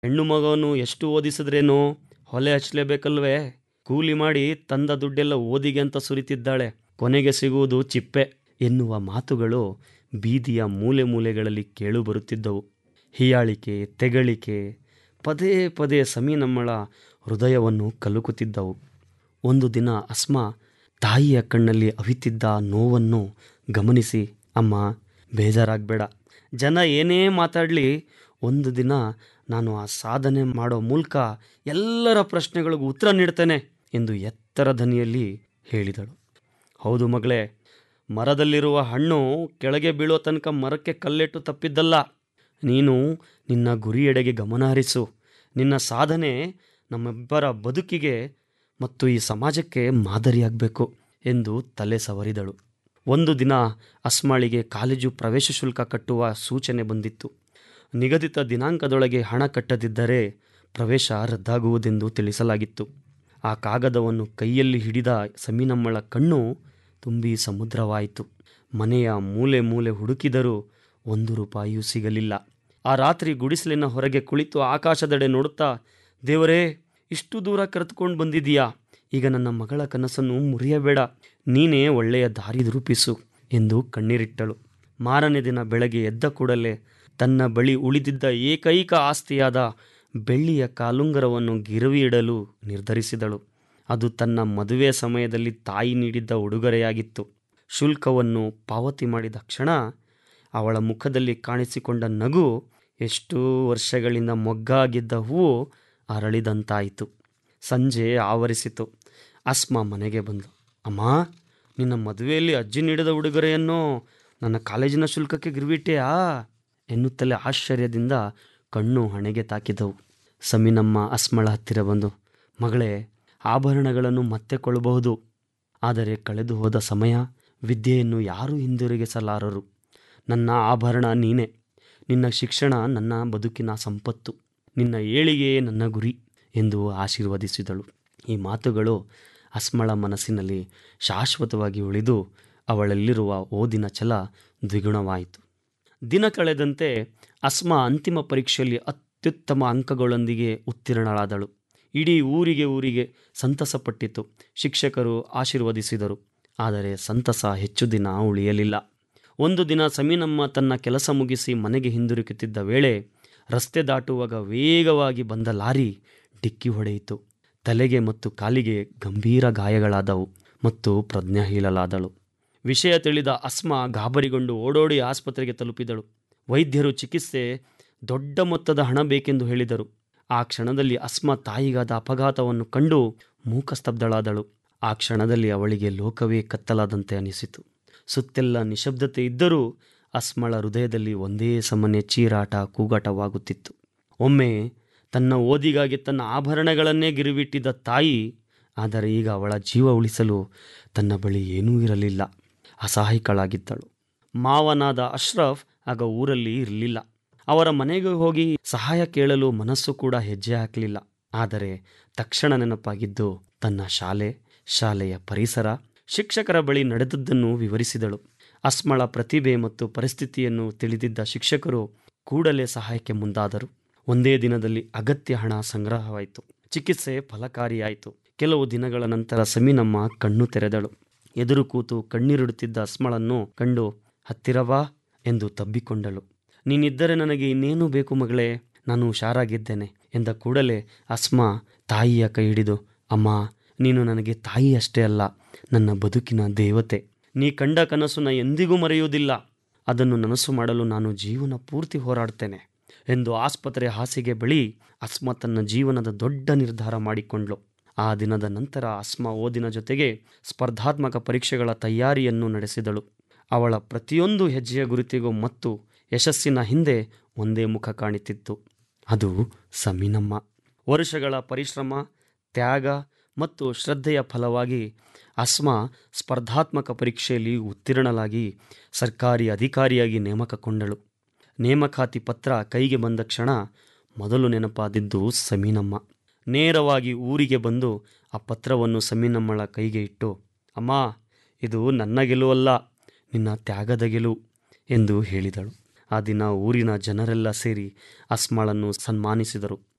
ಹೆಣ್ಣು ಮಗವನ್ನು ಎಷ್ಟು ಓದಿಸಿದ್ರೇನು ಹೊಲೆ ಹಚ್ಚಲೇಬೇಕಲ್ವೇ ಕೂಲಿ ಮಾಡಿ ತಂದ ದುಡ್ಡೆಲ್ಲ ಓದಿಗೆ ಅಂತ ಸುರಿತಿದ್ದಾಳೆ ಕೊನೆಗೆ ಸಿಗುವುದು ಚಿಪ್ಪೆ ಎನ್ನುವ ಮಾತುಗಳು ಬೀದಿಯ ಮೂಲೆ ಮೂಲೆಗಳಲ್ಲಿ ಕೇಳುಬರುತ್ತಿದ್ದವು ಹೀಯಾಳಿಕೆ ತೆಗಳಿಕೆ ಪದೇ ಪದೇ ಸಮೀನಮ್ಮಳ ಹೃದಯವನ್ನು ಕಲುಕುತ್ತಿದ್ದವು ಒಂದು ದಿನ ಅಸ್ಮಾ ತಾಯಿಯ ಕಣ್ಣಲ್ಲಿ ಅವಿತಿದ್ದ ನೋವನ್ನು ಗಮನಿಸಿ ಅಮ್ಮ ಬೇಜಾರಾಗಬೇಡ ಜನ ಏನೇ ಮಾತಾಡಲಿ ಒಂದು ದಿನ ನಾನು ಆ ಸಾಧನೆ ಮಾಡೋ ಮೂಲಕ ಎಲ್ಲರ ಪ್ರಶ್ನೆಗಳಿಗೂ ಉತ್ತರ ನೀಡ್ತೇನೆ ಎಂದು ಎತ್ತರ ಧ್ವನಿಯಲ್ಲಿ ಹೇಳಿದಳು ಹೌದು ಮಗಳೇ ಮರದಲ್ಲಿರುವ ಹಣ್ಣು ಕೆಳಗೆ ಬೀಳೋ ತನಕ ಮರಕ್ಕೆ ಕಲ್ಲೆಟ್ಟು ತಪ್ಪಿದ್ದಲ್ಲ ನೀನು ನಿನ್ನ ಗುರಿಯೆಡೆಗೆ ಗಮನ ಹರಿಸು ನಿನ್ನ ಸಾಧನೆ ನಮ್ಮಿಬ್ಬರ ಬದುಕಿಗೆ ಮತ್ತು ಈ ಸಮಾಜಕ್ಕೆ ಮಾದರಿಯಾಗಬೇಕು ಎಂದು ತಲೆ ಸವರಿದಳು ಒಂದು ದಿನ ಅಸ್ಮಾಳಿಗೆ ಕಾಲೇಜು ಪ್ರವೇಶ ಶುಲ್ಕ ಕಟ್ಟುವ ಸೂಚನೆ ಬಂದಿತ್ತು ನಿಗದಿತ ದಿನಾಂಕದೊಳಗೆ ಹಣ ಕಟ್ಟದಿದ್ದರೆ ಪ್ರವೇಶ ರದ್ದಾಗುವುದೆಂದು ತಿಳಿಸಲಾಗಿತ್ತು ಆ ಕಾಗದವನ್ನು ಕೈಯಲ್ಲಿ ಹಿಡಿದ ಸಮೀನಮ್ಮಳ ಕಣ್ಣು ತುಂಬಿ ಸಮುದ್ರವಾಯಿತು ಮನೆಯ ಮೂಲೆ ಮೂಲೆ ಹುಡುಕಿದರೂ ಒಂದು ರೂಪಾಯಿಯೂ ಸಿಗಲಿಲ್ಲ ಆ ರಾತ್ರಿ ಗುಡಿಸಲಿನ ಹೊರಗೆ ಕುಳಿತು ಆಕಾಶದೆಡೆ ನೋಡುತ್ತಾ ದೇವರೇ ಇಷ್ಟು ದೂರ ಕರೆದುಕೊಂಡು ಬಂದಿದೀಯಾ ಈಗ ನನ್ನ ಮಗಳ ಕನಸನ್ನು ಮುರಿಯಬೇಡ ನೀನೇ ಒಳ್ಳೆಯ ದಾರಿ ರೂಪಿಸು ಎಂದು ಕಣ್ಣೀರಿಟ್ಟಳು ಮಾರನೇ ದಿನ ಬೆಳಗ್ಗೆ ಎದ್ದ ಕೂಡಲೇ ತನ್ನ ಬಳಿ ಉಳಿದಿದ್ದ ಏಕೈಕ ಆಸ್ತಿಯಾದ ಬೆಳ್ಳಿಯ ಕಾಲುಂಗರವನ್ನು ಗಿರವಿ ಇಡಲು ನಿರ್ಧರಿಸಿದಳು ಅದು ತನ್ನ ಮದುವೆ ಸಮಯದಲ್ಲಿ ತಾಯಿ ನೀಡಿದ್ದ ಉಡುಗೊರೆಯಾಗಿತ್ತು ಶುಲ್ಕವನ್ನು ಪಾವತಿ ಮಾಡಿದ ಕ್ಷಣ ಅವಳ ಮುಖದಲ್ಲಿ ಕಾಣಿಸಿಕೊಂಡ ನಗು ಎಷ್ಟು ವರ್ಷಗಳಿಂದ ಮೊಗ್ಗಾಗಿದ್ದ ಹೂವು ಅರಳಿದಂತಾಯಿತು ಸಂಜೆ ಆವರಿಸಿತು ಅಸ್ಮಾ ಮನೆಗೆ ಬಂದು ಅಮ್ಮ ನಿನ್ನ ಮದುವೆಯಲ್ಲಿ ಅಜ್ಜಿ ನೀಡಿದ ಉಡುಗೊರೆಯನ್ನು ನನ್ನ ಕಾಲೇಜಿನ ಶುಲ್ಕಕ್ಕೆ ಗಿರ್ವಿಟ್ಟೆಯಾ ಎನ್ನುತ್ತಲೇ ಆಶ್ಚರ್ಯದಿಂದ ಕಣ್ಣು ಹಣೆಗೆ ತಾಕಿದವು ಸಮೀನಮ್ಮ ಅಸ್ಮಳ ಹತ್ತಿರ ಬಂದು ಮಗಳೇ ಆಭರಣಗಳನ್ನು ಮತ್ತೆ ಕೊಳ್ಳಬಹುದು ಆದರೆ ಕಳೆದು ಹೋದ ಸಮಯ ವಿದ್ಯೆಯನ್ನು ಯಾರೂ ಹಿಂದಿರುಗಿಸಲಾರರು ನನ್ನ ಆಭರಣ ನೀನೇ ನಿನ್ನ ಶಿಕ್ಷಣ ನನ್ನ ಬದುಕಿನ ಸಂಪತ್ತು ನಿನ್ನ ಏಳಿಗೆಯೇ ನನ್ನ ಗುರಿ ಎಂದು ಆಶೀರ್ವದಿಸಿದಳು ಈ ಮಾತುಗಳು ಅಸ್ಮಳ ಮನಸ್ಸಿನಲ್ಲಿ ಶಾಶ್ವತವಾಗಿ ಉಳಿದು ಅವಳಲ್ಲಿರುವ ಓದಿನ ಛಲ ದ್ವಿಗುಣವಾಯಿತು ದಿನ ಕಳೆದಂತೆ ಅಸ್ಮಾ ಅಂತಿಮ ಪರೀಕ್ಷೆಯಲ್ಲಿ ಅತ್ಯುತ್ತಮ ಅಂಕಗಳೊಂದಿಗೆ ಉತ್ತೀರ್ಣಳಾದಳು ಇಡೀ ಊರಿಗೆ ಊರಿಗೆ ಸಂತಸಪಟ್ಟಿತು ಶಿಕ್ಷಕರು ಆಶೀರ್ವದಿಸಿದರು ಆದರೆ ಸಂತಸ ಹೆಚ್ಚು ದಿನ ಉಳಿಯಲಿಲ್ಲ ಒಂದು ದಿನ ಸಮೀನಮ್ಮ ತನ್ನ ಕೆಲಸ ಮುಗಿಸಿ ಮನೆಗೆ ಹಿಂದಿರುಗುತ್ತಿದ್ದ ವೇಳೆ ರಸ್ತೆ ದಾಟುವಾಗ ವೇಗವಾಗಿ ಬಂದ ಲಾರಿ ಡಿಕ್ಕಿ ಹೊಡೆಯಿತು ತಲೆಗೆ ಮತ್ತು ಕಾಲಿಗೆ ಗಂಭೀರ ಗಾಯಗಳಾದವು ಮತ್ತು ಪ್ರಜ್ಞಾಹೀನಲಾದಳು ವಿಷಯ ತಿಳಿದ ಅಸ್ಮಾ ಗಾಬರಿಗೊಂಡು ಓಡೋಡಿ ಆಸ್ಪತ್ರೆಗೆ ತಲುಪಿದಳು ವೈದ್ಯರು ಚಿಕಿತ್ಸೆ ದೊಡ್ಡ ಮೊತ್ತದ ಹಣ ಬೇಕೆಂದು ಹೇಳಿದರು ಆ ಕ್ಷಣದಲ್ಲಿ ಅಸ್ಮಾ ತಾಯಿಗಾದ ಅಪಘಾತವನ್ನು ಕಂಡು ಮೂಕಸ್ತಬ್ಧಳಾದಳು ಆ ಕ್ಷಣದಲ್ಲಿ ಅವಳಿಗೆ ಲೋಕವೇ ಕತ್ತಲಾದಂತೆ ಅನಿಸಿತು ಸುತ್ತೆಲ್ಲ ನಿಶಬ್ದತೆ ಇದ್ದರೂ ಅಸ್ಮಳ ಹೃದಯದಲ್ಲಿ ಒಂದೇ ಸಮನೆ ಚೀರಾಟ ಕೂಗಾಟವಾಗುತ್ತಿತ್ತು ಒಮ್ಮೆ ತನ್ನ ಓದಿಗಾಗಿ ತನ್ನ ಆಭರಣಗಳನ್ನೇ ಗಿರಿವಿಟ್ಟಿದ್ದ ತಾಯಿ ಆದರೆ ಈಗ ಅವಳ ಜೀವ ಉಳಿಸಲು ತನ್ನ ಬಳಿ ಏನೂ ಇರಲಿಲ್ಲ ಅಸಹಾಯಕಳಾಗಿದ್ದಳು ಮಾವನಾದ ಅಶ್ರಫ್ ಆಗ ಊರಲ್ಲಿ ಇರಲಿಲ್ಲ ಅವರ ಮನೆಗೆ ಹೋಗಿ ಸಹಾಯ ಕೇಳಲು ಮನಸ್ಸು ಕೂಡ ಹೆಜ್ಜೆ ಹಾಕಲಿಲ್ಲ ಆದರೆ ತಕ್ಷಣ ನೆನಪಾಗಿದ್ದು ತನ್ನ ಶಾಲೆ ಶಾಲೆಯ ಪರಿಸರ ಶಿಕ್ಷಕರ ಬಳಿ ನಡೆದದ್ದನ್ನು ವಿವರಿಸಿದಳು ಅಸ್ಮಳ ಪ್ರತಿಭೆ ಮತ್ತು ಪರಿಸ್ಥಿತಿಯನ್ನು ತಿಳಿದಿದ್ದ ಶಿಕ್ಷಕರು ಕೂಡಲೇ ಸಹಾಯಕ್ಕೆ ಮುಂದಾದರು ಒಂದೇ ದಿನದಲ್ಲಿ ಅಗತ್ಯ ಹಣ ಸಂಗ್ರಹವಾಯಿತು ಚಿಕಿತ್ಸೆ ಫಲಕಾರಿಯಾಯಿತು ಕೆಲವು ದಿನಗಳ ನಂತರ ಸಮೀನಮ್ಮ ಕಣ್ಣು ತೆರೆದಳು ಎದುರು ಕೂತು ಕಣ್ಣೀರಿಡುತ್ತಿದ್ದ ಅಸ್ಮಳನ್ನು ಕಂಡು ಹತ್ತಿರವಾ ಎಂದು ತಬ್ಬಿಕೊಂಡಳು ನೀನಿದ್ದರೆ ನನಗೆ ಇನ್ನೇನು ಬೇಕು ಮಗಳೇ ನಾನು ಹುಷಾರಾಗಿದ್ದೇನೆ ಎಂದ ಕೂಡಲೇ ಅಸ್ಮಾ ತಾಯಿಯ ಕೈ ಹಿಡಿದು ಅಮ್ಮ ನೀನು ನನಗೆ ತಾಯಿ ಅಷ್ಟೇ ಅಲ್ಲ ನನ್ನ ಬದುಕಿನ ದೇವತೆ ನೀ ಕಂಡ ಕನಸು ನಾ ಎಂದಿಗೂ ಮರೆಯುವುದಿಲ್ಲ ಅದನ್ನು ನನಸು ಮಾಡಲು ನಾನು ಜೀವನ ಪೂರ್ತಿ ಹೋರಾಡ್ತೇನೆ ಎಂದು ಆಸ್ಪತ್ರೆ ಹಾಸಿಗೆ ಬಳಿ ಅಸ್ಮಾ ತನ್ನ ಜೀವನದ ದೊಡ್ಡ ನಿರ್ಧಾರ ಮಾಡಿಕೊಂಡ್ಳು ಆ ದಿನದ ನಂತರ ಅಸ್ಮಾ ಓದಿನ ಜೊತೆಗೆ ಸ್ಪರ್ಧಾತ್ಮಕ ಪರೀಕ್ಷೆಗಳ ತಯಾರಿಯನ್ನು ನಡೆಸಿದಳು ಅವಳ ಪ್ರತಿಯೊಂದು ಹೆಜ್ಜೆಯ ಗುರುತಿಗೂ ಮತ್ತು ಯಶಸ್ಸಿನ ಹಿಂದೆ ಒಂದೇ ಮುಖ ಕಾಣುತ್ತಿತ್ತು ಅದು ಸಮೀನಮ್ಮ ವರ್ಷಗಳ ಪರಿಶ್ರಮ ತ್ಯಾಗ ಮತ್ತು ಶ್ರದ್ಧೆಯ ಫಲವಾಗಿ ಅಸ್ಮಾ ಸ್ಪರ್ಧಾತ್ಮಕ ಪರೀಕ್ಷೆಯಲ್ಲಿ ಉತ್ತೀರ್ಣಲಾಗಿ ಸರ್ಕಾರಿ ಅಧಿಕಾರಿಯಾಗಿ ನೇಮಕಗೊಂಡಳು ನೇಮಕಾತಿ ಪತ್ರ ಕೈಗೆ ಬಂದ ಕ್ಷಣ ಮೊದಲು ನೆನಪಾದಿದ್ದು ಸಮೀನಮ್ಮ ನೇರವಾಗಿ ಊರಿಗೆ ಬಂದು ಆ ಪತ್ರವನ್ನು ಸಮೀನಮ್ಮಳ ಕೈಗೆ ಇಟ್ಟು ಅಮ್ಮ ಇದು ನನ್ನ ಗೆಲುವಲ್ಲ ನಿನ್ನ ತ್ಯಾಗದ ಗೆಲುವು ಎಂದು ಹೇಳಿದಳು ಆ ದಿನ ಊರಿನ ಜನರೆಲ್ಲ ಸೇರಿ ಅಸ್ಮಾಳನ್ನು ಸನ್ಮಾನಿಸಿದರು